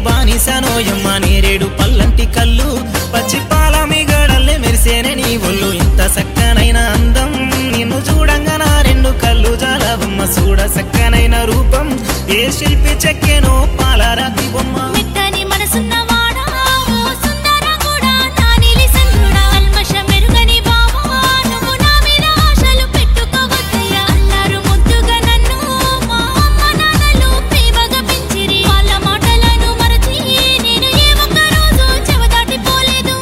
బానిసనోయమ్మ నేరేడు పల్లంటి కళ్ళు పచ్చి పాల మిగడల్లే మెరిసేనే నీ ఒళ్ళు ఇంత సక్కనైన అందం నిన్ను చూడంగా నా రెండు కళ్ళు జాలవమ్మ చూడ సక్కనైన రూపం ఏ శిల్పి చెక్కేనో పాలరాతి బొమ్మ మెత్తని మనసున్నవాడా ఓ సుందరగుడా నా నీలి సంద్రుడా అల్మష మెరుగని బావా నువ్వు నా మీద ఆశలు పెట్టుకోవద్దయ్యా అల్లారు ముద్దుగా నన్ను మా అమ్మ నాన్నలు ప్రేమగా పెంచిరి వాళ్ళ మాటలను మరచి నేను ఏ ఒక్క రోజు చెవదాటిపోలేదు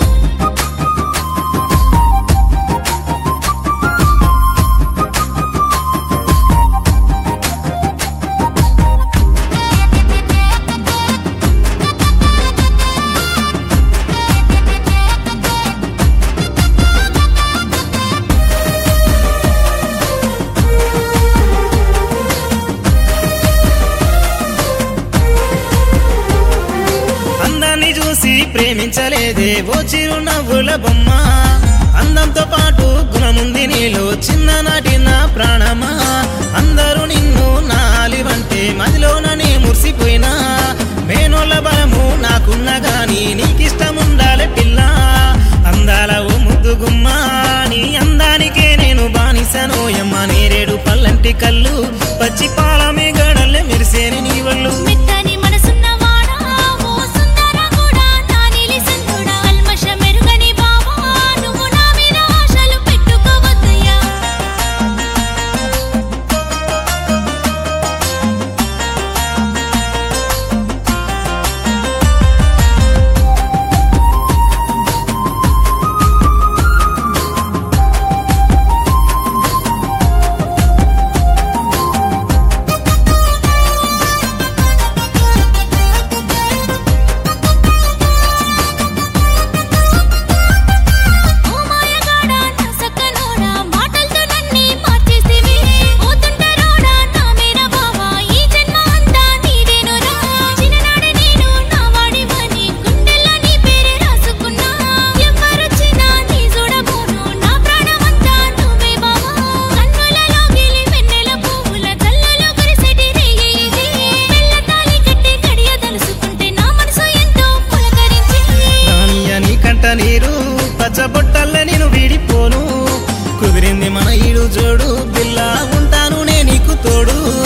అందాన్ని చూసి ప్రేమించలేదే ఓ చిరునవ్వుల బొమ్మ అందంతో పాటు గుణముంది నీలో చిన్ననాటి నా ప్రాణమా అందరూ నిన్ను నాలివంటే మదిలోనని మురిసిపోయినా మేనోళ్ళ బలము నాకున్న గాని నీకిష్టముండాలి పిల్ల అందాల ఓ ముద్దు గుమ్మ నీ అందానికే నేను బానిసనోయమ్మ నేరేడు పల్లంటి కళ్ళు పచ్చి పాల గడల్లే మెరిసేని నీ వళ్ళు మెత్తని మనసున్నవాడా ఓ సుందరగుడా నా నీలి సంద్రుడా అల్మష మెరుగని బావా నువ్వు నా మీద ఆశలు పెట్టుకోవద్దయ్యా ఓ మాయగాడా నా సక్కనోడా మాటలతో నన్ని మార్చేసివి ఓ తుంటరోడా నా మేర బావా ఈ జన్మ అంతా నీదేనురా చిన్ననాడే నేను నా వాడివని గుండెల్లో నీ పేరే రాసుకున్నా ఎవ్వరొచ్చినా నీ చూడబోను నా ప్రాణమంతా నువ్వే బావా కన్నులలో గిలి వెన్నెల పువ్వుల జల్లులో కురిసెటి రేయి ఇది మెల్ల తాళి కట్టి గడియ తలుసుకుంటే నా మనసు ఎంతో పులకరించింది రాణియని కంట నీరు పచ్చబొట్టల్లే నేను వీడిపోను కుదిరింది మన ఈడు జోడు పిల్ల ఉంటాను నే నీకు తోడు